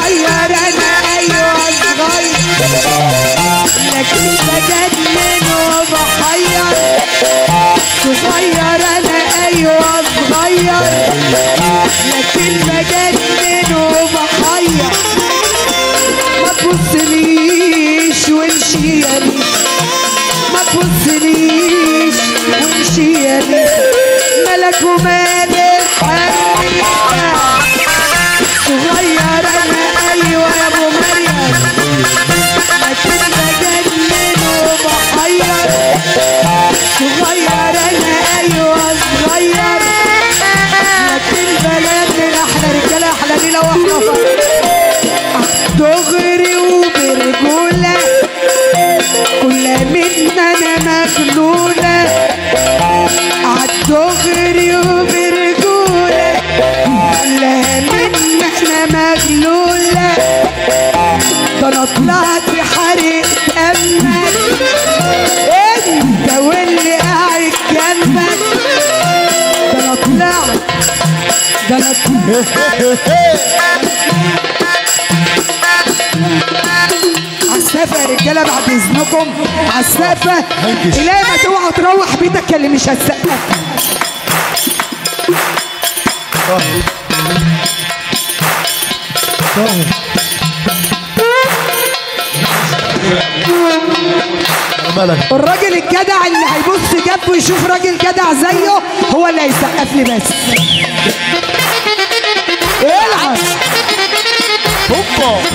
صغير انا ايوه صغير لكن بجنن وبحير صغير انا ايوه صغير لكن بجنن وبحير ما تبصليش وامشي يا ريت ما تبصليش وامشي يا ريت ملك ومال الحرية صغير انا ايوه يا ابو مريم لكن بجنن وبحير صغير انا ايوه صغير لكن بلد احلى رجاله احلى ليله واحلى فرح دغري وبرجولة كل منا انا مجنونة عالدغري وبرجولة كل منا انا مجنونة ده انا طلعت حريق دمك انت واللي قاعد جنبك ده انا طلعت ده انا طلعت عالسافة يا رجالة بعد إذنكم عالسافة هنكش. إلهي ما توعى تروح بيتك اللي مش هتسقف طاهر طاهر مالك الراجل الجدع اللي هيبص جنبه يشوف راجل جدع زيه هو اللي هيسقف لي بس العب هوبا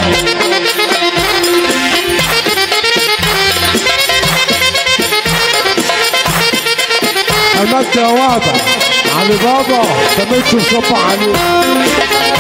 عملت يا واضح علي بابا تمشي وصب عليه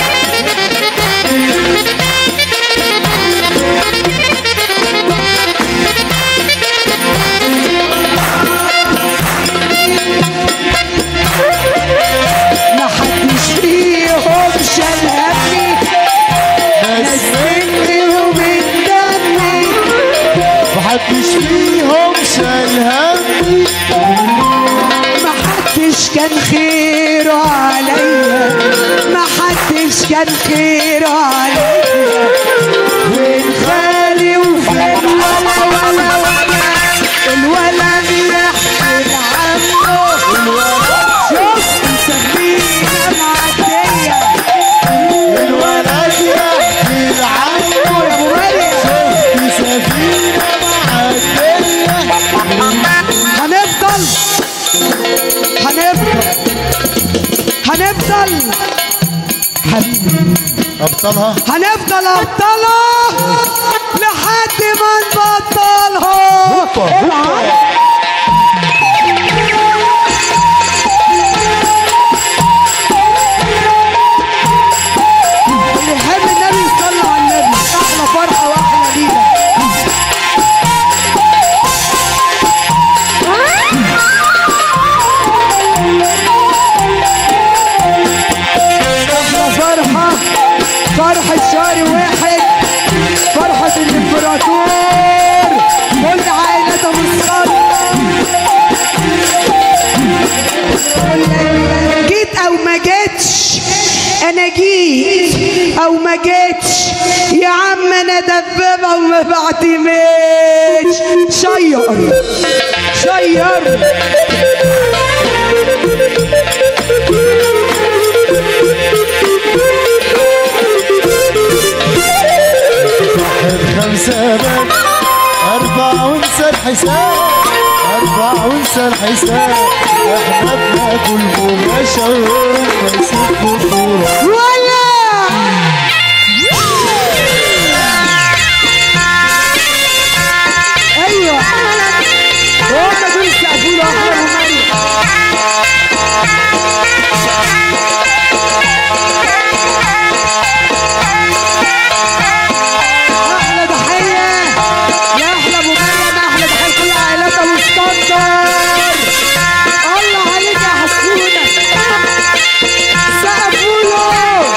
ما حدش فيهم شال همي ناس مني ومن دمي محدش فيهم شال همي ما حدش كان خيره عليا ما حدش كان خيره عليا فين خالي وفين ولا ولا ولا الولد يحكي عنه شوف مسميها معدية الولد يحكي عنه يا ابو مريم في سفينة معدية هنفضل هنفضل هنفضل حبيبي أبطالها هنفضل ابطالها لحد ما نبطلها هوبا، هوبا. العب. اللي يحب النبي يصلي على النبي احلى فرحه واحلى ليله احلى فرحه فرحه شهر واحد فرحه الامبراطور كل عائله مصطفى جيت او ما جيتش انا جيت او ما جيتش يا عم انا دبابه وما بعتمدش شير شير الخمسة بان أربعة وانسى الحساب أربعة وانسى الحساب احنا بناكل مباشر ونسيب بطولة ولا ايوه هم دول يستقبلوا احلى مريم احلى ضحيه يا احلى ابو مريم احلى ضحيه كل عائلات ابو اسكندر الله عليك يا حسونه سقفوا له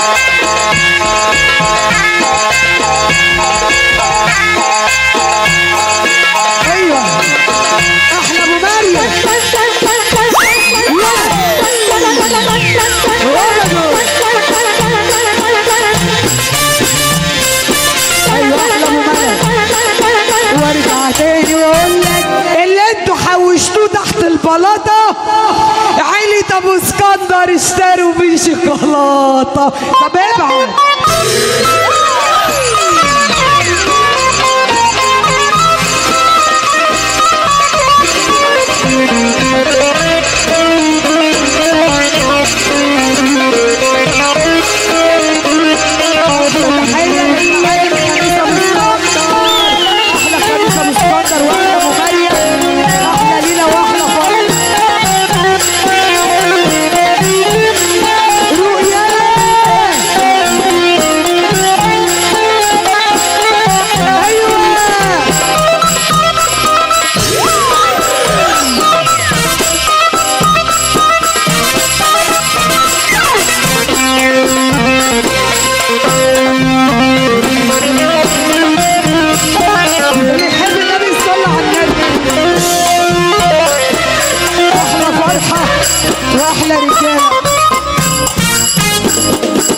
البلاطة عيلة ابو اسكندر اشتروا بيه شوكولاتة طب ابعد تحية للملك خميس ابو اسكندر احلى خميس ابو اسكندر واحلى ابو مريم احلى ليلى واحلى فرح رؤيا ايوه اللي يحب النبي يصلي على النبي احلى فرحه واحلى رجاله